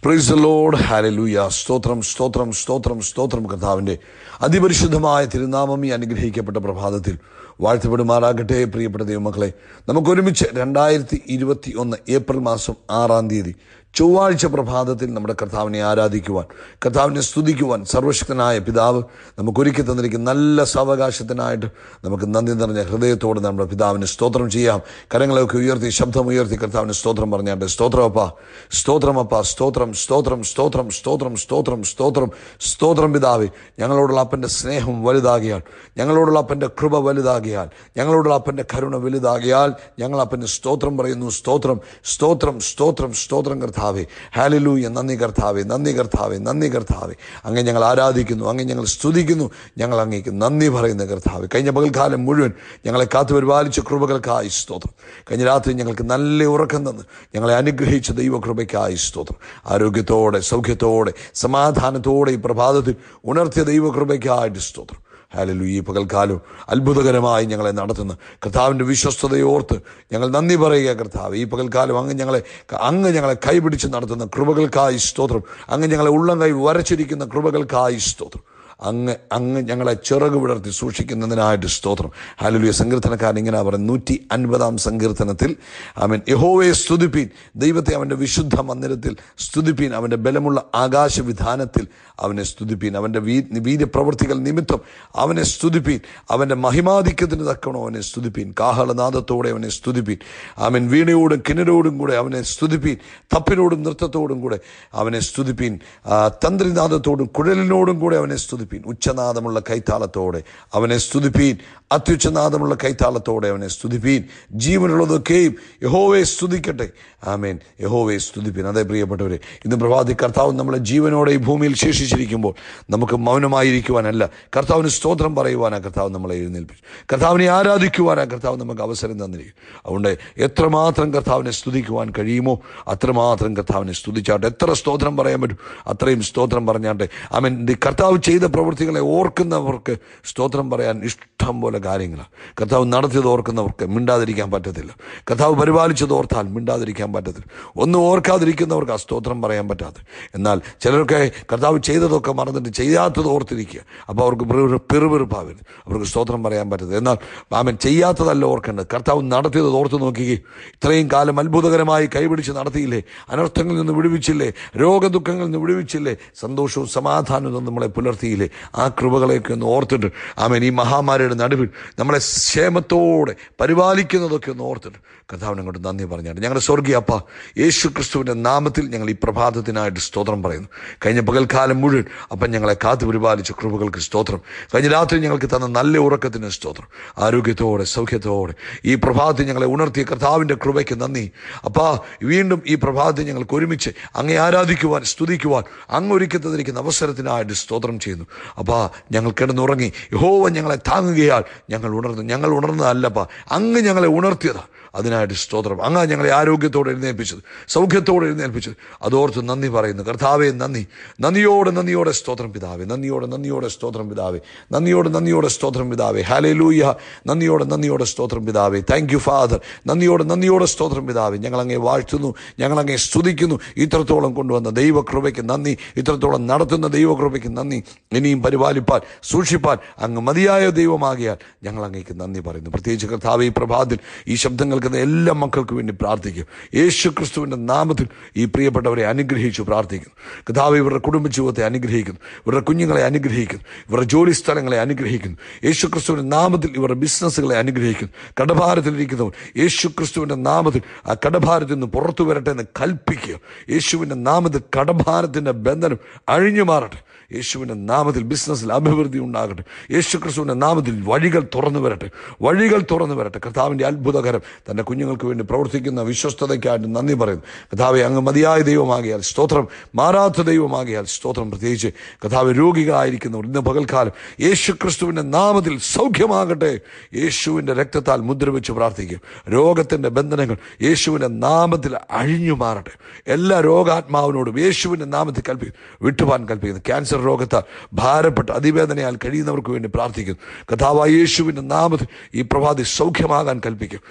Price load hallelujah സ്തോത്രം സ്തോത്രം സ്തോത്രം സ്തോത്രം കർത്താവിന്റെ അതിപരിശുദ്ധമായ തിരുനാമം ഈ അനുഗ്രഹിക്കപ്പെട്ട പ്രഭാതത്തിൽ വാഴ്ത്തപ്പെടുമാറാകട്ടെ പ്രിയപ്പെട്ട ദൈവമക്കളെ നമുക്ക് ഒരുമിച്ച് രണ്ടായിരത്തി ഇരുപത്തി ഒന്ന് ഏപ്രിൽ മാസം ആറാം തീയതി ചൊവ്വാഴ്ച പ്രഭാതത്തിൽ നമ്മുടെ കർത്താവിനെ ആരാധിക്കുവാൻ കർത്താവിനെ സ്തുതിക്കുവാൻ സർവശക്തനായ പിതാവ് നമുക്ക് ഒരുക്കി തന്നിരിക്കുന്ന നല്ല സാവകാശത്തിനായിട്ട് നമുക്ക് നന്ദി നിറഞ്ഞ ഹൃദയത്തോട് നമ്മുടെ പിതാവിന് സ്തോത്രം ചെയ്യാം കരങ്ങളെയൊക്കെ ഉയർത്തി ശബ്ദം ഉയർത്തി കർത്താവിന് സ്തോത്രം പറഞ്ഞാട്ടെ സ്തോത്രമപ്പ സ്തോത്രമപ്പ സ്തോത്രം സ്തോത്രം സ്തോത്രം സ്തോത്രം സ്തോത്രം സ്തോത്രം സ്തോത്രം പിതാവെ ഞങ്ങളോടുള്ള അപ്പൻ്റെ സ്നേഹം വലുതാകിയാൽ ഞങ്ങളോടുള്ള അപ്പൻ്റെ കൃപ വലുതാകിയാൽ ഞങ്ങളോടുള്ള അപ്പൻ്റെ കരുണ വലുതാകിയാൽ ഞങ്ങൾ അപ്പന് സ്തോത്രം പറയുന്നു സ്തോത്രം സ്തോത്രം സ്തോത്രം സ്തോത്രം കർത്താവെ ഹാലലൂയ നന്ദി കർത്താവെ നന്ദി കർത്താവെ നന്ദി കർത്താവെ അങ്ങ് ഞങ്ങൾ ആരാധിക്കുന്നു അങ്ങ് ഞങ്ങൾ സ്തുതിക്കുന്നു ഞങ്ങൾ അങ്ങേക്ക് നന്ദി പറയുന്ന കർത്താവെ കഴിഞ്ഞ പകൽക്കാലം മുഴുവൻ ഞങ്ങളെ കാത്തു പരിപാലിച്ച കൃപകൾക്കായി സ്തോത്രം കഴിഞ്ഞ രാത്രി ഞങ്ങൾക്ക് നല്ല ഉറക്കം തന്ന് ഞങ്ങളെ അനുഗ്രഹിച്ച ദൈവകൃപയ്ക്കായി സ്തോത്രം ആരോഗ്യത്തോടെ സൗഖ്യത്തോടെ സമാധാനത്തോടെ ഈ പ്രഭാതത്തിൽ ഉണർത്തിയ ദൈവകൃപയ്ക്കായിട്ട് സ്തോത്രം ഹാലലു ഈ പകൽക്കാലം അത്ഭുതകരമായി ഞങ്ങളെ നടത്തുന്ന കർത്താവിൻ്റെ വിശ്വസ്തതയോർത്ത് ഞങ്ങൾ നന്ദി പറയുക കർത്താവ് ഈ പകൽക്കാലം അങ്ങ് ഞങ്ങളെ അങ്ങ് ഞങ്ങളെ കൈപിടിച്ച് നടത്തുന്ന കൃപകൾക്കായി സ്തോത്രം അങ്ങ് ഞങ്ങളെ ഉള്ളം കൈ വരച്ചിരിക്കുന്ന കൃപകൾക്കായി സ്തോത്രം അങ്ങ് അങ്ങ് ഞങ്ങളെ ചിറക് വിടർത്തി സൂക്ഷിക്കുന്നതിനായിട്ട് സ്തോത്രം ഹാലുലിയ സങ്കീർത്തനക്കാരൻ ഇങ്ങനെ പറയുന്നത് നൂറ്റി അൻപതാം സങ്കീർത്തനത്തിൽ അവൻ യഹോവയെ സ്തുതിപ്പീൻ ദൈവത്തെ അവൻ്റെ വിശുദ്ധ മന്ദിരത്തിൽ സ്തുതിപ്പീൻ അവൻ്റെ ബലമുള്ള ആകാശവിധാനത്തിൽ അവനെ സ്തുതിപ്പീൻ അവൻ്റെ വീ വീര്യപ്രവൃത്തികൾ നിമിത്തം അവനെ സ്തുതിപ്പീൻ അവൻ്റെ മഹിമാധിക്യത്തിന് തക്കണോ അവനെ സ്തുതിപ്പീൻ കാഹളനാദത്തോടെ അവനെ സ്തുതിപ്പീൻ അവൻ വീണയോടും കിണരോടും കൂടെ അവനെ സ്തുതിപ്പീൻ തപ്പിനോടും നൃത്തത്തോടും കൂടെ അവനെ സ്തുതിപ്പീൻ ആ, തന്ത്രിനാദത്തോടും കുഴലിനോടും കൂടെ അവനെ സ്തുതിപ്പീൻ ഉച്ചനാദമുള്ള കൈത്താളത്തോടെ അവനെ സ്തുതിപ്പീൻ അത്യുച്ചനാദമുള്ള കൈത്താളത്തോടെ അവനെ സ്തുതിപ്പീൻ ജീവനുള്ളതൊക്കെയും യഹോവയെ സ്തുതിക്കട്ടെ ആമേൻ യഹോവയെ സ്തുതിപ്പീൻ അതേ പ്രിയപ്പെട്ടവരെ ഇന്ന് പ്രഭാതി കർത്താവ് നമ്മളെ ജീവനോടെ ഈ ഭൂമിയിൽ ശേഷിച്ചിരിക്കുമ്പോൾ നമുക്ക് മൗനമായിരിക്കുവാനല്ല കർത്താവിന് സ്തോത്രം പറയുവാനാ കർത്താവ് നമ്മളെ എഴുന്നേൽപ്പിച്ചു കർത്താവിനെ ആരാധിക്കുവാനാ കർത്താവ് നമുക്ക് അവസരം തന്നിരിക്കും അതുകൊണ്ട് എത്രമാത്രം കർത്താവിനെ സ്തുതിക്കുവാൻ കഴിയുമോ അത്രമാത്രം കർത്താവിനെ സ്തുതിച്ചാട്ടെ എത്ര സ്തോത്രം പറയാൻ പറ്റും അത്രയും സ്തോത്രം പറഞ്ഞാട്ടെ അവൻ കർത്താവ് ചെയ്ത പ്രവൃത്തികളെ ഓർക്കുന്നവർക്ക് സ്തോത്രം പറയാൻ ഇഷ്ടം പോലെ കാര്യങ്ങളാണ് കർത്താവ് നടത്തിയത് ഓർക്കുന്നവർക്ക് മിണ്ടാതിരിക്കാൻ പറ്റത്തില്ല കർത്താവ് പരിപാലിച്ചത് ഓർത്താൽ മിണ്ടാതിരിക്കാൻ പറ്റത്തില്ല ഒന്നും ഓർക്കാതിരിക്കുന്നവർക്ക് ആ സ്തോത്രം പറയാൻ പറ്റാതെ എന്നാൽ ചിലർക്ക് കർത്താവ് ചെയ്തതൊക്കെ മറന്നിട്ട് ചെയ്യാത്തത് ഓർത്തിരിക്കുക അപ്പോൾ അവർക്ക് പിറു- പിറുപിറുപ്പാവരുത് അവർക്ക് സ്തോത്രം പറയാൻ പറ്റത്തില്ല എന്നാൽ ആമൻ ചെയ്യാത്തതല്ല ഓർക്കേണ്ടത് കർത്താവ് നടത്തിയത് ഓർത്ത് നോക്കുകയും ഇത്രയും കാലം അത്ഭുതകരമായി കൈപിടിച്ച് നടത്തിയില്ലേ അനർത്ഥങ്ങളിൽ നിന്ന് വിടുവിച്ചില്ലേ രോഗദുഃഖങ്ങളിൽ നിന്ന് വിടുവിച്ചില്ലേ സന്തോഷവും സമാധാനവും നമ്മളെ പുലർത്തിയില്ലേ ആ കൃപകളെയൊക്കെ ഒന്ന് ഓർത്തിട്ട് ആമൻ ഈ മഹാമാരിയുടെ നടുവിൽ നമ്മളെ ക്ഷേമത്തോടെ പരിപാലിക്കുന്നതൊക്കെ ഒന്ന് ഓർത്തിട്ട് കർത്താവിനെ കൊണ്ട് നന്ദി പറഞ്ഞാണ് ഞങ്ങളുടെ സ്വർഗീയ അപ്പ യേശു ക്രിസ്തുവിൻ്റെ നാമത്തിൽ ഞങ്ങൾ ഈ പ്രഭാതത്തിനായിട്ട് സ്തോത്രം പറയുന്നു കഴിഞ്ഞ പകൽക്കാലം മുഴുവൻ അപ്പം ഞങ്ങളെ കാത്തു പരിപാലിച്ച കൃപകൾക്ക് സ്തോത്രം കഴിഞ്ഞ രാത്രി ഞങ്ങൾക്ക് തന്ന നല്ല ഉറക്കത്തിന് സ്തോത്രം ആരോഗ്യത്തോടെ സൗഖ്യത്തോടെ ഈ പ്രഭാതത്തിൽ ഞങ്ങളെ ഉണർത്തിയ കർത്താവിൻ്റെ കൃപയ്ക്ക് നന്ദി അപ്പാ വീണ്ടും ഈ പ്രഭാതത്തിൽ ഞങ്ങൾക്ക് ഒരുമിച്ച് അങ്ങേ ആരാധിക്കുവാൻ സ്തുതിക്കുവാൻ അങ്ങ് ഒരുക്കി തന്നിരിക്കുന്ന അവസരത്തിനായിട്ട് സ്തോത്രം ചെയ്യുന്നു അപ്പാ ഞങ്ങൾ കിടന്നുറങ്ങി യഹോവ ഞങ്ങളെ താങ്ങുകയാൽ ഞങ്ങൾ ഉണർന്നു ഞങ്ങൾ ഉണർന്നതല്ലപ്പാ അങ്ങ് ഞങ്ങളെ ഉണർത്തിയതാണ് അതിനായിട്ട് സ്തോത്രം അങ്ങ് ഞങ്ങളെ ആരോഗ്യത്തോടെ എഴുന്നേൽപ്പിച്ചത് സൗഖ്യത്തോടെ എഴുന്നേൽപ്പിച്ചത് അതോർത്ത് നന്ദി പറയുന്നു കർത്താവെ നന്ദി നന്ദിയോടെ നന്ദിയോടെ സ്തോത്രം പിതാവേ നന്ദിയോടെ നന്ദിയോടെ സ്തോത്രം പിതാവേ നന്ദിയോടെ നന്ദിയോടെ സ്തോത്രം പിതാവേ ഹാലേ ലൂയ നന്ദിയോടെ നന്ദിയോടെ സ്തോത്രം പിതാവേ താങ്ക് യു ഫാദർ നന്ദിയോടെ നന്ദിയോടെ സ്തോത്രം പിതാവേ ഞങ്ങൾ അങ്ങേ വാഴ്ത്തുന്നു ഞങ്ങൾ അങ്ങേ സ്തുതിക്കുന്നു ഇത്രത്തോളം കൊണ്ടുവന്ന ദൈവകൃപയ്ക്ക് നന്ദി ഇത്രത്തോളം നടത്തുന്ന ദൈവകൃപയ്ക്ക് നന്ദി ഇനിയും പരിപാലിപ്പാൻ സൂക്ഷിപ്പാൻ അങ്ങ് മതിയായ ദൈവമാകിയാൽ ഞങ്ങൾ അങ്ങേക്ക് നന്ദി പറയുന്നു പ്രത്യേകിച്ച് കർത്താവ് ഈ പ്രഭാതത്തിൽ ഈ ശബ്ദം കേൾക്കുന്ന എല്ലാ മക്കൾക്കും വേണ്ടി പ്രാർത്ഥിക്കും യേശു ക്രിസ്തുവിൻ്റെ നാമത്തിൽ ഈ പ്രിയപ്പെട്ടവരെ അനുഗ്രഹിച്ചു പ്രാർത്ഥിക്കുന്നു കർത്താവ് ഇവരുടെ കുടുംബജീവിതത്തെ അനുഗ്രഹിക്കുന്നു ഇവരുടെ കുഞ്ഞുങ്ങളെ അനുഗ്രഹിക്കുന്നു ഇവരുടെ ജോലി സ്ഥലങ്ങളെ അനുഗ്രഹിക്കുന്നു യേശു ക്രിസ്തുവിൻ്റെ നാമത്തിൽ ഇവരുടെ ബിസിനസ്സുകളെ അനുഗ്രഹിക്കുന്നു കടഭാരത്തിലിരിക്കുന്നവർ യേശു ക്രിസ്തുവിൻ്റെ നാമത്തിൽ ആ കടഭാരത്തിൽ നിന്ന് പുറത്തു വരട്ടെ എന്ന് കൽപ്പിക്കുക യേശുവിൻ്റെ നാമത്തിൽ കടഭാരത്തിൻ്റെ ബന്ധനം അഴിഞ്ഞു മാറട്ടെ യേശുവിൻ്റെ നാമത്തിൽ ബിസിനസ്സിൽ അഭിവൃദ്ധി ഉണ്ടാകട്ടെ യേശു ക്രിസ്തുവിൻ്റെ നാമത്തിൽ വഴികൾ തുറന്നു വരട്ടെ വഴികൾ തുറന്നു വരട്ടെ കർത്താവിൻ്റെ അത്ഭുതകരം തൻ്റെ കുഞ്ഞുങ്ങൾക്ക് വേണ്ടി പ്രവർത്തിക്കുന്ന വിശ്വസ്തതയ്ക്കായിട്ട് നന്ദി പറയുന്നു കർത്താവെ അങ്ങ് മതിയായ ദൈവമാകിയാൽ സ്തോത്രം മാറാത്ത ദൈവമാകിയാൽ സ്തോത്രം പ്രത്യേകിച്ച് കർത്താവ് രോഗികളായിരിക്കുന്നവർ ഇന്ന് പകൽക്കാലം യേശു ക്രിസ്തുവിൻ്റെ നാമത്തിൽ സൗഖ്യമാകട്ടെ യേശുവിൻ്റെ രക്തത്താൽ മുദ്ര വെച്ച് പ്രാർത്ഥിക്കും രോഗത്തിൻ്റെ ബന്ധനങ്ങൾ യേശുവിൻ്റെ നാമത്തിൽ അഴിഞ്ഞു മാറട്ടെ എല്ലാ രോഗാത്മാവിനോടും യേശുവിൻ്റെ നാമത്തിൽ കൽപ്പിക്കും വിട്ടുപാൻ കൽപ്പിക്കുന്നു ക്യാൻസർ രോഗത്താൽ ഭാരപ്പെട്ട് അതിവേദനയാൽ കഴിയുന്നവർക്ക് വേണ്ടി പ്രാർത്ഥിക്കുന്നു കഥാവായ യേശുവിൻ്റെ നാമത്തിൽ ഈ പ്രഭാതി സൗഖ്യമാകാൻ കൽപ്പിക്കും സൗഖ്യം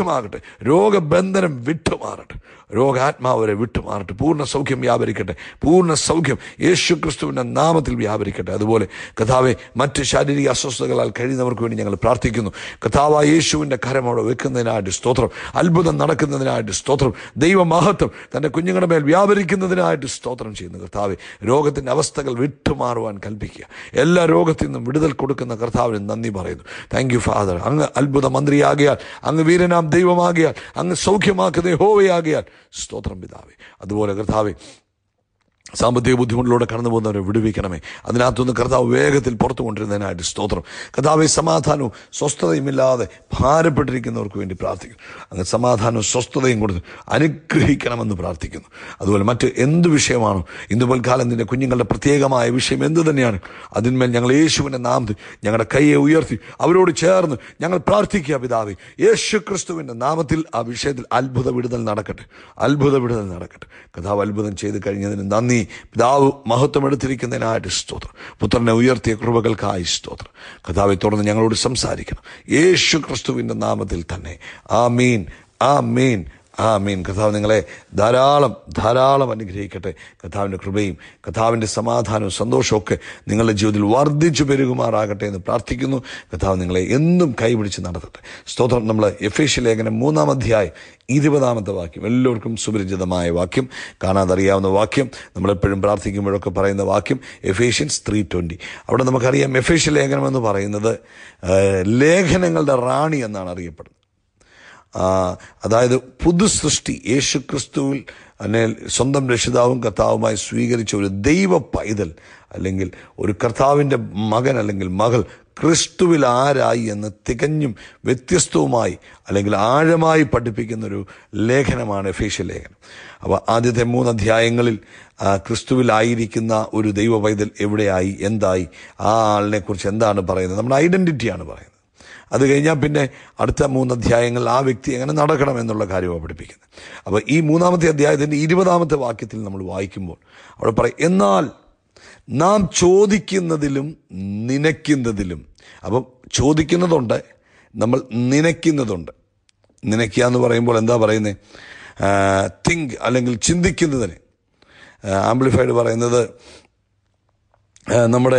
സൗഖ്യമാകട്ടെ രോഗബന്ധനം വിട്ടുമാറട്ടെ രോഗാത്മാവരെ വിട്ടുമാറട്ടെ പൂർണ്ണ സൗഖ്യം വ്യാപരിക്കട്ടെ പൂർണ്ണ സൗഖ്യം യേശു ക്രിസ്തുവിൻ്റെ നാമത്തിൽ വ്യാപരിക്കട്ടെ അതുപോലെ കഥാവെ മറ്റ് ശാരീരിക അസ്വസ്ഥതകളാൽ കഴിയുന്നവർക്ക് വേണ്ടി ഞങ്ങൾ പ്രാർത്ഥിക്കുന്നു കഥാവ യേശുവിൻ്റെ കരം അവിടെ വെക്കുന്നതിനായിട്ട് സ്തോത്രം അത്ഭുതം നടക്കുന്നതിനായിട്ട് സ്തോത്രം ദൈവമഹത്വം തൻ്റെ കുഞ്ഞുങ്ങളുടെ മേൽ വ്യാപരിക്കുന്നതിനായിട്ട് സ്തോത്രം ചെയ്യുന്നു കർത്താവെ രോഗത്തിൻ്റെ അവസ്ഥകൾ വിട്ടുമാറുവാൻ കൽപ്പിക്കുക എല്ലാ രോഗത്തിൽ നിന്നും വിടുതൽ കൊടുക്കുന്ന കർത്താവിന് നന്ദി പറയുന്നു താങ്ക് യു ഫാദർ അങ്ങ് അത്ഭുത മന്ത്രിയാകിയാൽ അങ്ങ് വീരനാം ദൈവമാകിയാൽ അങ്ങ് സൗഖ്യമാക്കുന്ന ഹോവയാകിയാൽ സ്തോത്രം പിതാവേ അതുപോലെ കർത്താവെ സാമ്പത്തിക ബുദ്ധിമുട്ടിലൂടെ കടന്നു പോകുന്നവരെ വിടുവിക്കണമേ അതിനകത്തുനിന്ന് കർത്താവ് വേഗത്തിൽ പുറത്തു കൊണ്ടിരുന്നതിനായിട്ട് സ്തോത്രം കർത്താവെ സമാധാനവും സ്വസ്ഥതയുമില്ലാതെ ഭാരപ്പെട്ടിരിക്കുന്നവർക്ക് വേണ്ടി പ്രാർത്ഥിക്കുന്നു അങ്ങ് സമാധാനവും സ്വസ്ഥതയും കൊടുത്ത് അനുഗ്രഹിക്കണമെന്ന് പ്രാർത്ഥിക്കുന്നു അതുപോലെ മറ്റ് എന്ത് വിഷയമാണോ ഇന്ന് പോൽക്കാലം നിന്റെ കുഞ്ഞുങ്ങളുടെ പ്രത്യേകമായ വിഷയം എന്ത് തന്നെയാണ് അതിന്മേൽ ഞങ്ങൾ യേശുവിൻ്റെ നാമത്തിൽ ഞങ്ങളുടെ കൈയെ ഉയർത്തി അവരോട് ചേർന്ന് ഞങ്ങൾ പ്രാർത്ഥിക്കുക പിതാവേ യേശു ക്രിസ്തുവിൻ്റെ നാമത്തിൽ ആ വിഷയത്തിൽ അത്ഭുത വിടുതൽ നടക്കട്ടെ അത്ഭുത വിടുതൽ നടക്കട്ടെ കഥാവ് അത്ഭുതം ചെയ്ത് കഴിഞ്ഞതിന് നന്ദി പിതാവ് മഹത്വം എടുത്തിരിക്കുന്നതിനായിട്ട് സ്തോത്രം പുത്രനെ ഉയർത്തിയ കൃപകൾക്കായി സ്തോത്രം കഥാവെ തുറന്ന് ഞങ്ങളോട് സംസാരിക്കണം യേശു ക്രിസ്തുവിൻ്റെ നാമത്തിൽ തന്നെ ആ മീൻ ആ മീൻ ആ മീൻ കഥാവ് നിങ്ങളെ ധാരാളം ധാരാളം അനുഗ്രഹിക്കട്ടെ കഥാവിൻ്റെ കൃപയും കഥാവിൻ്റെ സമാധാനവും സന്തോഷമൊക്കെ നിങ്ങളുടെ ജീവിതത്തിൽ വർദ്ധിച്ചു പെരുകുമാറാകട്ടെ എന്ന് പ്രാർത്ഥിക്കുന്നു കഥാവ് നിങ്ങളെ എന്നും കൈപിടിച്ച് നടത്തട്ടെ സ്തോത്രം നമ്മൾ എഫേഷ്യ ലേഖനം മൂന്നാം അധ്യായം ഇരുപതാമത്തെ വാക്യം എല്ലാവർക്കും സുപരിചിതമായ വാക്യം കാണാതറിയാവുന്ന വാക്യം നമ്മളെപ്പോഴും പ്രാർത്ഥിക്കുമ്പോഴൊക്കെ പറയുന്ന വാക്യം എഫേഷ്യൻസ് ത്രീ ട്വൻറ്റി അവിടെ നമുക്കറിയാം എഫേഷ്യ ലേഖനം എന്ന് പറയുന്നത് ഏഹ്, ലേഖനങ്ങളുടെ റാണി എന്നാണ് അറിയപ്പെടുന്നത് ആ, അതായത് പുതു സൃഷ്ടി യേശു ക്രിസ്തുവിൽ എന്നെ സ്വന്തം രക്ഷിതാവും കർത്താവുമായി സ്വീകരിച്ച ഒരു ദൈവ പൈതൽ അല്ലെങ്കിൽ ഒരു കർത്താവിൻ്റെ മകൻ അല്ലെങ്കിൽ മകൾ ക്രിസ്തുവിൽ ആരായി എന്ന് തികഞ്ഞും വ്യത്യസ്തവുമായി അല്ലെങ്കിൽ ആഴമായി പഠിപ്പിക്കുന്ന ഒരു ലേഖനമാണ് എഫേഷ്യ ലേഖനം അപ്പോൾ ആദ്യത്തെ മൂന്ന് അധ്യായങ്ങളിൽ ആ, ക്രിസ്തുവിലായിരിക്കുന്ന ഒരു ദൈവ പൈതൽ എവിടെയായി എന്തായി ആ ആളിനെക്കുറിച്ച് എന്താണ് പറയുന്നത് നമ്മുടെ ഐഡൻറ്റിറ്റിയാണ് പറയുന്നത് അത് കഴിഞ്ഞാൽ പിന്നെ അടുത്ത മൂന്ന് അധ്യായങ്ങളിൽ ആ വ്യക്തി എങ്ങനെ നടക്കണം എന്നുള്ള കാര്യമാണ് പഠിപ്പിക്കുന്നത് അപ്പോൾ ഈ മൂന്നാമത്തെ അധ്യായത്തിൻ്റെ ഇരുപതാമത്തെ വാക്യത്തിൽ നമ്മൾ വായിക്കുമ്പോൾ അവിടെ പറയും എന്നാൽ നാം ചോദിക്കുന്നതിലും നനയ്ക്കുന്നതിലും അപ്പം ചോദിക്കുന്നതുണ്ട് നമ്മൾ നനയ്ക്കുന്നതുണ്ട് നനയ്ക്കുക എന്ന് പറയുമ്പോൾ എന്താ പറയുന്നത് തിങ്ക് അല്ലെങ്കിൽ ചിന്തിക്കുന്നതിന് ആംപ്ലിഫൈഡ് പറയുന്നത് ആ, നമ്മുടെ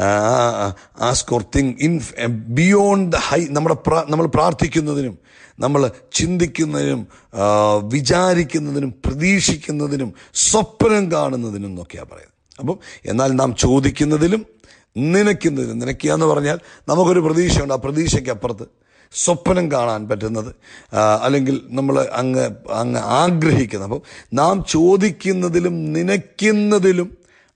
ask or think in beyond the high നമ്മുടെ പ്രാ- നമ്മൾ പ്രാർത്ഥിക്കുന്നതിനും നമ്മൾ ചിന്തിക്കുന്നതിനും ആ, വിചാരിക്കുന്നതിനും പ്രതീക്ഷിക്കുന്നതിനും സ്വപ്നം കാണുന്നതിനും എന്നൊക്കെയാണ് പറയുന്നത് അപ്പം എന്നാൽ നാം ചോദിക്കുന്നതിലും നനയ്ക്കുന്നതിനും നനയ്ക്കുക എന്ന് പറഞ്ഞാൽ നമുക്കൊരു പ്രതീക്ഷയുണ്ട് ആ പ്രതീക്ഷയ്ക്ക് അപ്പുറത്ത് സ്വപ്നം കാണാൻ പറ്റുന്നത് ആ, അല്ലെങ്കിൽ നമ്മൾ അങ്ങ് അങ്ങ് ആഗ്രഹിക്കുന്നത് അപ്പം നാം ചോദിക്കുന്നതിലും നനയ്ക്കുന്നതിലും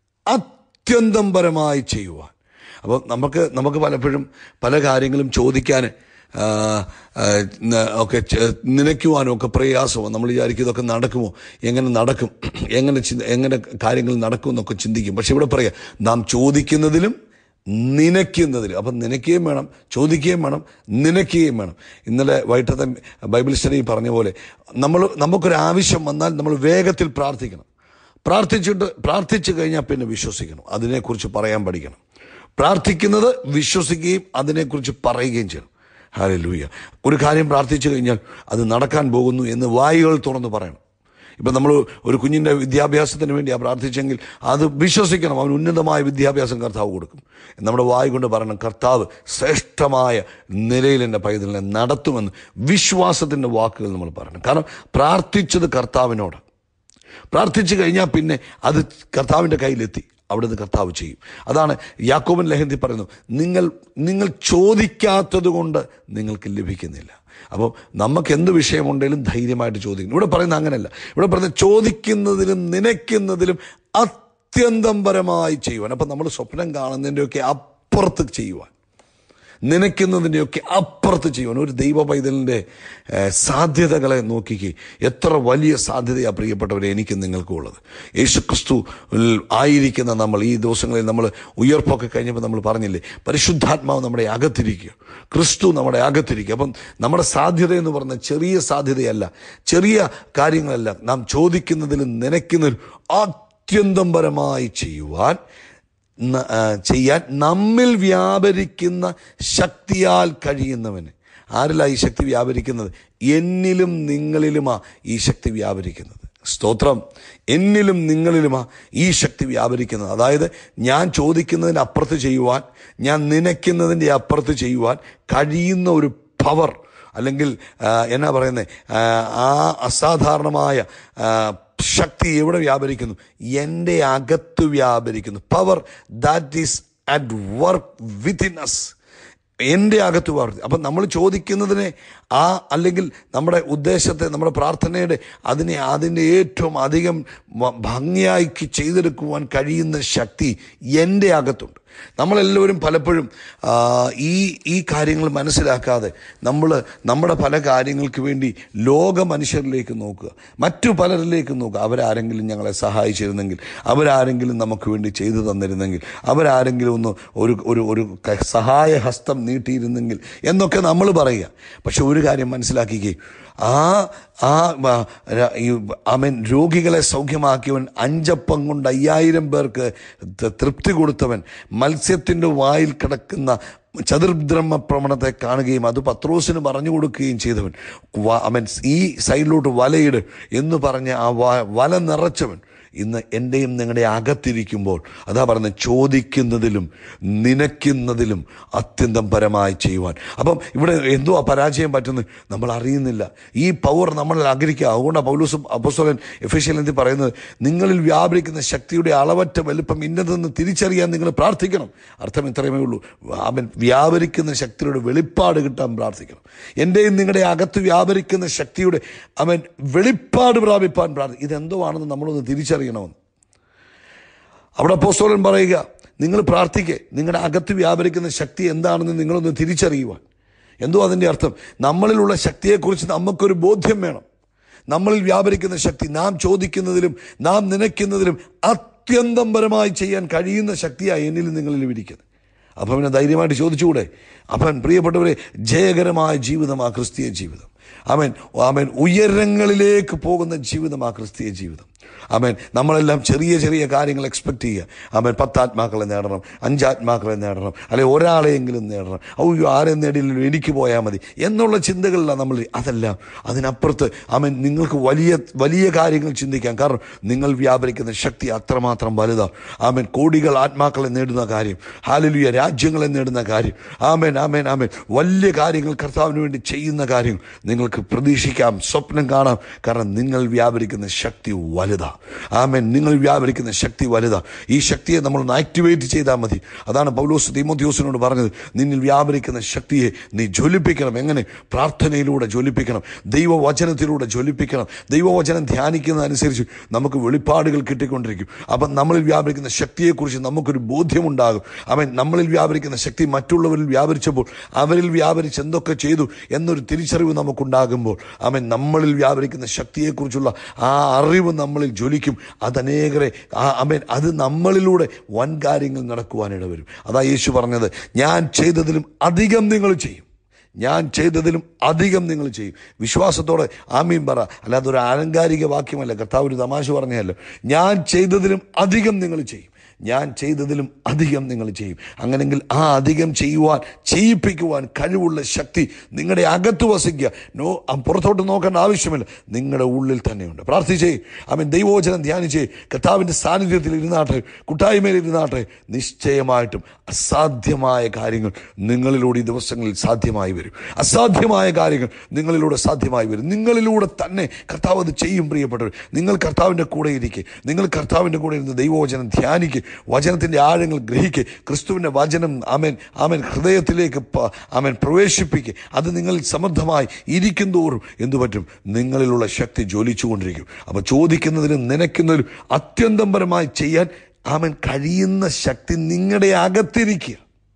അത്യന്തം പരമായി ചെയ്യുവാൻ അപ്പോൾ നമുക്ക് നമുക്ക് പലപ്പോഴും പല കാര്യങ്ങളും ചോദിക്കാൻ ആ, ആ, ന- ഒക്കെ ചെ- നനയ്ക്കുവാനും ഒക്കെ പ്രയാസമാണ് നമ്മൾ വിചാരിക്കും ഇതൊക്കെ നടക്കുമോ എങ്ങനെ നടക്കും എങ്ങനെ ചിന്ത- എങ്ങനെ കാര്യങ്ങൾ നടക്കും എന്നൊക്കെ ചിന്തിക്കും പക്ഷെ ഇവിടെ പറയാം നാം ചോദിക്കുന്നതിലും നനയ്ക്കുന്നതിലും അപ്പം നനയ്ക്കുകയും വേണം ചോദിക്കുകയും വേണം നനയ്ക്കുകയും വേണം ഇന്നലെ വൈകിട്ടത്തെ ബൈബിൾ സ്റ്റഡി പറഞ്ഞ പോലെ നമ്മൾ നമുക്കൊരു ആവശ്യം വന്നാൽ നമ്മൾ വേഗത്തിൽ പ്രാർത്ഥിക്കണം പ്രാർത്ഥിച്ചിട്ട് പ്രാർത്ഥിച്ചു കഴിഞ്ഞാൽ പിന്നെ വിശ്വസിക്കണം അതിനെക്കുറിച്ച് പറയാൻ പഠിക്കണം പ്രാർത്ഥിക്കുന്നത് വിശ്വസിക്കുകയും അതിനെക്കുറിച്ച് പറയുകയും ചെയ്യണം ഹാലെ ലൂയ ഒരു കാര്യം പ്രാർത്ഥിച്ചു കഴിഞ്ഞാൽ അത് നടക്കാൻ പോകുന്നു എന്ന് വായുകൾ തുറന്ന് പറയണം ഇപ്പം നമ്മൾ ഒരു കുഞ്ഞിൻ്റെ വിദ്യാഭ്യാസത്തിന് വേണ്ടിയാണ് പ്രാർത്ഥിച്ചെങ്കിൽ അത് വിശ്വസിക്കണം അവൻ ഉന്നതമായ വിദ്യാഭ്യാസം കർത്താവ് കൊടുക്കും നമ്മുടെ വായു കൊണ്ട് പറയണം കർത്താവ് ശ്രേഷ്ഠമായ നിലയിൽ എൻ്റെ പൈതലിനെ നടത്തുമെന്ന് വിശ്വാസത്തിൻ്റെ വാക്കുകൾ നമ്മൾ പറയണം കാരണം പ്രാർത്ഥിച്ചത് കർത്താവിനോട് പ്രാർത്ഥിച്ചു കഴിഞ്ഞാൽ പിന്നെ അത് കർത്താവിൻ്റെ കയ്യിലെത്തി അവിടുന്ന് കർത്താവ് ചെയ്യും അതാണ് യാക്കോബൻ ലഹന്തി പറയുന്നു നിങ്ങൾ നിങ്ങൾ ചോദിക്കാത്തത് കൊണ്ട് നിങ്ങൾക്ക് ലഭിക്കുന്നില്ല അപ്പോൾ നമുക്ക് എന്ത് വിഷയമുണ്ടെങ്കിലും ധൈര്യമായിട്ട് ചോദിക്കണം ഇവിടെ പറയുന്നത് അങ്ങനെയല്ല ഇവിടെ പറയുന്നത് ചോദിക്കുന്നതിലും നനയ്ക്കുന്നതിലും അത്യന്തം പരമായി ചെയ്യുവാൻ അപ്പം നമ്മൾ സ്വപ്നം കാണുന്നതിൻ്റെയൊക്കെ അപ്പുറത്ത് ചെയ്യുവാൻ നനയ്ക്കുന്നതിൻ്റെയൊക്കെ അപ്പുറത്ത് ചെയ്യുവാൻ ഒരു ദൈവ പൈതലിൻ്റെ ഏഹ്, സാധ്യതകളെ നോക്കിക്കേ എത്ര വലിയ സാധ്യതയാണ് പ്രിയപ്പെട്ടവരെ എനിക്കും നിങ്ങൾക്കും ഉള്ളത് യേശുക്രിസ്തു ആയിരിക്കുന്ന നമ്മൾ ഈ ദിവസങ്ങളിൽ നമ്മൾ ഉയർപ്പൊക്കെ കഴിഞ്ഞപ്പോൾ നമ്മൾ പറഞ്ഞില്ലേ പരിശുദ്ധാത്മാവ് നമ്മുടെ അകത്തിരിക്കുക ക്രിസ്തു നമ്മുടെ അകത്തിരിക്കുക അപ്പം നമ്മുടെ സാധ്യത എന്ന് പറഞ്ഞ ചെറിയ സാധ്യതയല്ല ചെറിയ കാര്യങ്ങളല്ല നാം ചോദിക്കുന്നതിലും നനയ്ക്കുന്നതിലും അത്യന്തം പരമായി ചെയ്യുവാൻ ന- ആ, ചെയ്യാൻ നമ്മിൽ വ്യാപരിക്കുന്ന ശക്തിയാൽ കഴിയുന്നവന് ആരിലാ ഈ ശക്തി വ്യാപരിക്കുന്നത് എന്നിലും നിങ്ങളിലുമാ ഈ ശക്തി വ്യാപരിക്കുന്നത് സ്തോത്രം എന്നിലും നിങ്ങളിലുമാ ഈ ശക്തി വ്യാപരിക്കുന്നത് അതായത് ഞാൻ ചോദിക്കുന്നതിന് അപ്പുറത്ത് ചെയ്യുവാൻ ഞാൻ നനയ്ക്കുന്നതിൻ്റെ അപ്പുറത്ത് ചെയ്യുവാൻ കഴിയുന്ന ഒരു പവർ അല്ലെങ്കിൽ ആ, എന്നാ പറയുന്നത് ആ അസാധാരണമായ ആ, ശക്തി എവിടെ വ്യാപരിക്കുന്നു എൻ്റെ അകത്ത് വ്യാപരിക്കുന്നു power that is at work within us എൻ്റെ അകത്ത് വളർത്തി അപ്പം നമ്മൾ ചോദിക്കുന്നതിനെ ആ അല്ലെങ്കിൽ നമ്മുടെ ഉദ്ദേശത്തെ നമ്മുടെ പ്രാർത്ഥനയുടെ അതിനെ അതിൻ്റെ ഏറ്റവും അധികം വ- ഭംഗിയായി ചെയ്തെടുക്കുവാൻ കഴിയുന്ന ശക്തി എൻ്റെ അകത്തുണ്ട് നമ്മളെല്ലാവരും പലപ്പോഴും ആ, ഈ ഈ കാര്യങ്ങൾ മനസ്സിലാക്കാതെ നമ്മൾ നമ്മുടെ പല കാര്യങ്ങൾക്ക് വേണ്ടി ലോക മനുഷ്യരിലേക്ക് നോക്കുക മറ്റു പലരിലേക്ക് നോക്കുക അവരാരെങ്കിലും ഞങ്ങളെ സഹായിച്ചിരുന്നെങ്കിൽ അവരാരെങ്കിലും നമുക്ക് വേണ്ടി ചെയ്തു തന്നിരുന്നെങ്കിൽ അവരാരെങ്കിലും ഒന്ന് ഒരു ഒരു ഒരു ക- സഹായ ഹസ്തം നീട്ടിയിരുന്നെങ്കിൽ എന്നൊക്കെ നമ്മൾ പറയുക പക്ഷെ ഒരു കാര്യം മനസ്സിലാക്കിക്കേ ആ ആ ആ, ഈ അവൻ രോഗികളെ സൗഖ്യമാക്കിയവൻ അഞ്ചപ്പം കൊണ്ട് അയ്യായിരം പേർക്ക് ത- തൃപ്തി കൊടുത്തവൻ മത്സ്യത്തിൻ്റെ വായിൽ കിടക്കുന്ന ചതുർദ്രമ പ്രവണത്തെ കാണുകയും അത് പത്രോസിന് പറഞ്ഞു കൊടുക്കുകയും ചെയ്തവൻ വ- അവൻ ഈ സൈഡിലോട്ട് വലയിട് എന്ന് പറഞ്ഞ് ആ വ- വല നിറച്ചവൻ ഇന്ന് എൻ്റെയും നിങ്ങളുടെ അകത്തിരിക്കുമ്പോൾ അതാ പറയുന്നത് ചോദിക്കുന്നതിലും നനയ്ക്കുന്നതിലും അത്യന്തം പരമായി ചെയ്യുവാൻ അപ്പം ഇവിടെ എന്തോ ആ പരാജയം പറ്റുന്നത് നമ്മൾ അറിയുന്നില്ല ഈ പവർ നമ്മൾ ആഗ്രഹിക്കുക അതുകൊണ്ടാണ് പൗലൂസും അപ്പോസ്തലൻ എഫിഷ്യൽ എന്ന് പറയുന്നത് നിങ്ങളിൽ വ്യാപരിക്കുന്ന ശക്തിയുടെ അളവറ്റ വലുപ്പം ഇന്നതെന്ന് തിരിച്ചറിയാൻ നിങ്ങൾ പ്രാർത്ഥിക്കണം അർത്ഥം ഇത്രയുമേ ഉള്ളൂ അവൻ വ്യാപരിക്കുന്ന ശക്തിയുടെ വെളിപ്പാട് കിട്ടാൻ പ്രാർത്ഥിക്കണം എൻ്റെയും നിങ്ങളുടെ അകത്ത് വ്യാപരിക്കുന്ന ശക്തിയുടെ അവൻ വെളിപ്പാട് പ്രാപിപ്പാൻ പ്രാർത്ഥിക്കും ഇതെന്തോ ആണെന്ന് നമ്മളൊന്ന് തിരിച്ചറിയണമെന്ന് അവിടെ അപ്പോസ്തലൻ പറയുക നിങ്ങൾ പ്രാർത്ഥിക്കുക നിങ്ങളുടെ അകത്ത് വ്യാപരിക്കുന്ന ശക്തി എന്താണെന്ന് നിങ്ങളൊന്ന് തിരിച്ചറിയുവാൻ എന്തോ അതിൻ്റെ അർത്ഥം നമ്മളിലുള്ള ശക്തിയെക്കുറിച്ച് നമുക്കൊരു ബോധ്യം വേണം നമ്മളിൽ വ്യാപരിക്കുന്ന ശക്തി നാം ചോദിക്കുന്നതിലും നാം നനയ്ക്കുന്നതിലും അത്യന്തം പരമായി ചെയ്യാൻ കഴിയുന്ന ശക്തിയാണ് എന്നിലും നിങ്ങളിലും ഇരിക്കുന്നത് അപ്പം പിന്നെ ധൈര്യമായിട്ട് ചോദിച്ചുകൂടെ അവൻ പ്രിയപ്പെട്ടവരെ ജയകരമായ ജീവിതം ആ ക്രിസ്തീയ ജീവിതം അവൻ അവൻ ഉയരങ്ങളിലേക്ക് പോകുന്ന ജീവിതം ആ ക്രിസ്തീയ ജീവിതം അവൻ നമ്മളെല്ലാം ചെറിയ ചെറിയ കാര്യങ്ങൾ എക്സ്പെക്ട് ചെയ്യുക അവൻ പത്താത്മാക്കളെ നേടണം അഞ്ചാത്മാക്കളെ നേടണം അല്ലെ ഒരാളെയെങ്കിലും നേടണം അയ്യോ ആരെ നേടിയില്ലല്ലോ എനിക്ക് പോയാൽ മതി എന്നുള്ള ചിന്തകളിലാണ് നമ്മൾ അതെല്ലാം അതിനപ്പുറത്ത് അവൻ നിങ്ങൾക്ക് വലിയ വലിയ കാര്യങ്ങൾ ചിന്തിക്കാം കാരണം നിങ്ങൾ വ്യാപരിക്കുന്ന ശക്തി അത്രമാത്രം വലുതാണ് ആമൻ കോടികൾ ആത്മാക്കളെ നേടുന്ന കാര്യം ഹാലലുയ രാജ്യങ്ങളെ നേടുന്ന കാര്യം ആമേൻ ആമേൻ ആമേൻ വലിയ കാര്യങ്ങൾ കർത്താവിന് വേണ്ടി ചെയ്യുന്ന കാര്യങ്ങൾ നിങ്ങൾക്ക് പ്രതീക്ഷിക്കാം സ്വപ്നം കാണാം കാരണം നിങ്ങൾ വ്യാപരിക്കുന്ന ശക്തി വലുതാ ആമേൻ നിങ്ങൾ വ്യാപരിക്കുന്ന ശക്തി വലുതാ ഈ ശക്തിയെ നമ്മൾ ഒന്ന് ആക്ടിവേറ്റ് ചെയ്താൽ മതി അതാണ് പൗലോസ് തീമോത്യോസിനോട് പറഞ്ഞത് നിന്നിൽ വ്യാപരിക്കുന്ന ശക്തിയെ നീ ജ്വലിപ്പിക്കണം എങ്ങനെ പ്രാർത്ഥനയിലൂടെ ജ്വലിപ്പിക്കണം ദൈവവചനത്തിലൂടെ ജ്വലിപ്പിക്കണം ദൈവവചനം ധ്യാനിക്കുന്നതനുസരിച്ച് നമുക്ക് വെളിപ്പാടുകൾ കിട്ടിക്കൊണ്ടിരിക്കും അപ്പം നമ്മളിൽ വ്യാപരിക്കുന്ന ശക്തിയെക്കുറിച്ച് നമുക്കൊരു ബോധ്യമുണ്ടാകും അവൻ നമ്മളിൽ വ്യാപരിക്കുന്ന ശക്തി മറ്റുള്ളവരിൽ വ്യാപരിച്ചപ്പോൾ അവരിൽ വ്യാപരിച്ച് എന്തൊക്കെ ചെയ്തു എന്നൊരു തിരിച്ചറിവ് നമുക്കുണ്ടാകുമ്പോൾ അവൻ നമ്മളിൽ വ്യാപരിക്കുന്ന ശക്തിയെക്കുറിച്ചുള്ള ആ അറിവ് നമ്മളിൽ ജ്വലിക്കും അതനേകരെ ആ അവൻ അത് നമ്മളിലൂടെ വൻ കാര്യങ്ങൾ നടക്കുവാനിട വരും അതാ യേശു പറഞ്ഞത് ഞാൻ ചെയ്തതിലും അധികം നിങ്ങൾ ചെയ്യും ഞാൻ ചെയ്തതിലും അധികം നിങ്ങൾ ചെയ്യും വിശ്വാസത്തോടെ ആമീൻ പറ അല്ലാതെ ഒരു ആലങ്കാരിക വാക്യമല്ല കർത്താവ് ഒരു തമാശ പറഞ്ഞല്ലോ ഞാൻ ചെയ്തതിലും അധികം നിങ്ങൾ ചെയ്യും ഞാൻ ചെയ്തതിലും അധികം നിങ്ങൾ ചെയ്യും അങ്ങനെങ്കിൽ ആ അധികം ചെയ്യുവാൻ ചെയ്യിപ്പിക്കുവാൻ കഴിവുള്ള ശക്തി നിങ്ങളുടെ അകത്ത് വസിക്കുക നോ ആ പുറത്തോട്ട് നോക്കേണ്ട ആവശ്യമില്ല നിങ്ങളുടെ ഉള്ളിൽ തന്നെയുണ്ട് പ്രാർത്ഥിച്ചേ അവൻ ദൈവോചനം ധ്യാനിച്ചേ കർത്താവിൻ്റെ സാന്നിധ്യത്തിൽ ഇരുന്നാട്ടെ കൂട്ടായ്മയിൽ ഇരുന്നാട്ടെ നിശ്ചയമായിട്ടും അസാധ്യമായ കാര്യങ്ങൾ നിങ്ങളിലൂടെ ഈ ദിവസങ്ങളിൽ സാധ്യമായി വരും അസാധ്യമായ കാര്യങ്ങൾ നിങ്ങളിലൂടെ സാധ്യമായി വരും നിങ്ങളിലൂടെ തന്നെ കർത്താവ് അത് ചെയ്യും പ്രിയപ്പെട്ടവർ നിങ്ങൾ കർത്താവിൻ്റെ കൂടെ ഇരിക്കെ നിങ്ങൾ കർത്താവിൻ്റെ കൂടെ ഇരുന്ന് ദൈവവചനം ധ്യാനിക്ക് വചനത്തിൻ്റെ ആഴങ്ങൾ ഗ്രഹിക്ക് ക്രിസ്തുവിൻ്റെ വചനം ആമേൻ ആമേൻ ഹൃദയത്തിലേക്ക് പ- ആമേൻ പ്രവേശിപ്പിക്കുക അത് നിങ്ങളിൽ സമൃദ്ധമായി ഇരിക്കും തോറും എന്തു പറ്റും നിങ്ങളിലുള്ള ശക്തി ജ്വലിച്ചുകൊണ്ടിരിക്കും അപ്പോൾ ചോദിക്കുന്നതിനും നനയ്ക്കുന്നതിനും അത്യന്തം പരമായി ചെയ്യാൻ ആമൻ കഴിയുന്ന ശക്തി നിങ്ങളുടെ അകത്തിരിക്കുക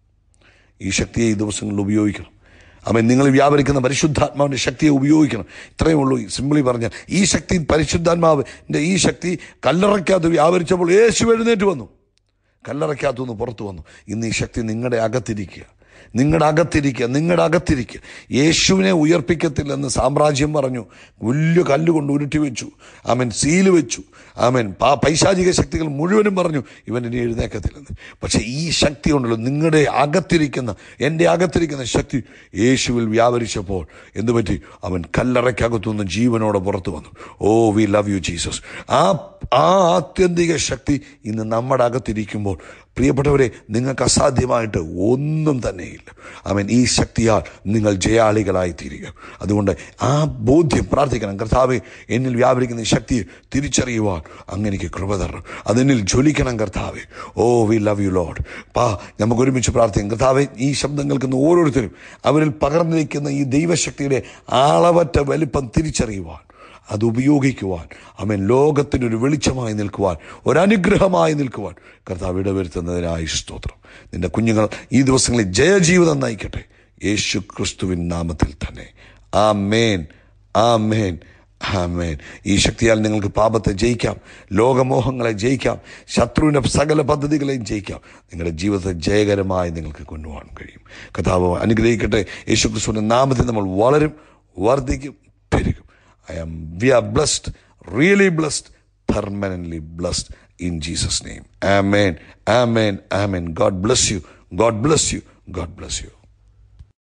ഈ ശക്തിയെ ഈ ദിവസങ്ങളിൽ ഉപയോഗിക്കണം അവൻ നിങ്ങൾ വ്യാപരിക്കുന്ന പരിശുദ്ധാത്മാവിൻ്റെ ശക്തിയെ ഉപയോഗിക്കണം ഇത്രയേ ഉള്ളൂ സിമ്പിളി പറഞ്ഞാൽ ഈ ശക്തി പരിശുദ്ധാത്മാവിൻ്റെ ഈ ശക്തി കല്ലറയ്ക്കകത്ത് വ്യാപരിച്ചപ്പോൾ യേശു എഴുന്നേറ്റ് വന്നു കല്ലറയ്ക്കകത്തുനിന്ന് പുറത്തു വന്നു ഇന്ന് ഈ ശക്തി നിങ്ങളുടെ അകത്തിരിക്കുക നിങ്ങളുടെ അകത്തിരിക്കുക നിങ്ങളുടെ അകത്തിരിക്കുക യേശുവിനെ ഉയർപ്പിക്കത്തില്ലെന്ന് സാമ്രാജ്യം പറഞ്ഞു വലിയ കല്ലുകൊണ്ട് ഉരുട്ടി വെച്ചു ആമൻ സീല് വെച്ചു ആമൻ പാ പൈശാചിക ശക്തികൾ മുഴുവനും പറഞ്ഞു ഇവൻ ഇനി എഴുന്നേക്കത്തില്ലെന്ന് പക്ഷേ ഈ ശക്തി ഉണ്ടല്ലോ നിങ്ങളുടെ അകത്തിരിക്കുന്ന എൻ്റെ അകത്തിരിക്കുന്ന ശക്തി യേശുവിൽ വ്യാപരിച്ചപ്പോൾ എന്തു പറ്റി അവൻ കല്ലറയ്ക്കകത്തുനിന്ന് ജീവനോടെ പുറത്തു വന്നു oh we love you Jesus ആ ആ ആത്യന്തിക ശക്തി ഇന്ന് നമ്മുടെ അകത്തിരിക്കുമ്പോൾ പ്രിയപ്പെട്ടവരെ നിങ്ങൾക്ക് അസാധ്യമായിട്ട് ഒന്നും തന്നെയില്ല അവൻ ഈ ശക്തിയാൽ നിങ്ങൾ ജയാളികളായി തീരുക അതുകൊണ്ട് ആ ബോധ്യം പ്രാർത്ഥിക്കണം കർത്താവെ എന്നിൽ വ്യാപരിക്കുന്ന ഈ ശക്തിയെ തിരിച്ചറിയുവാൻ അങ്ങനെക്ക് കൃപ തരണം അതെന്നിൽ ജ്വലിക്കണം കർത്താവെ oh we love you Lord പാ നമുക്ക് ഒരുമിച്ച് പ്രാർത്ഥിക്കാം കർത്താവെ ഈ ശബ്ദം കേൾക്കുന്ന ഓരോരുത്തരും അവരിൽ പകർന്നിരിക്കുന്ന ഈ ദൈവശക്തിയുടെ ആളവറ്റ വലിപ്പം തിരിച്ചറിയുവാൻ അത് ഉപയോഗിക്കുവാൻ അവൻ ലോകത്തിനൊരു വെളിച്ചമായി നിൽക്കുവാൻ ഒരനുഗ്രഹമായി നിൽക്കുവാൻ കർത്താവ് ഇടവരുത്തുന്നതിനായി സ്തോത്രം നിന്റെ കുഞ്ഞുങ്ങൾ ഈ ദിവസങ്ങളിൽ ജയജീവിതം നയിക്കട്ടെ യേശു ക്രിസ്തുവിൻ നാമത്തിൽ തന്നെ ആ മേൻ ആ മേൻ ആമേൻ ഈ ശക്തിയാൽ നിങ്ങൾക്ക് പാപത്തെ ജയിക്കാം ലോകമോഹങ്ങളെ ജയിക്കാം ശത്രുവിൻ്റെ സകല പദ്ധതികളെയും ജയിക്കാം നിങ്ങളുടെ ജീവിതത്തെ ജയകരമായി നിങ്ങൾക്ക് കൊണ്ടുപോകാൻ കഴിയും കഥാവ് അനുഗ്രഹിക്കട്ടെ യേശു ക്രിസ്തുവിൻ്റെ നാമത്തിൽ നമ്മൾ വളരും വർദ്ധിക്കും പെരുകും I am, we are blessed, really blessed, permanently blessed in Jesus' name. Amen. Amen. Amen. God bless you. God bless you. God bless you.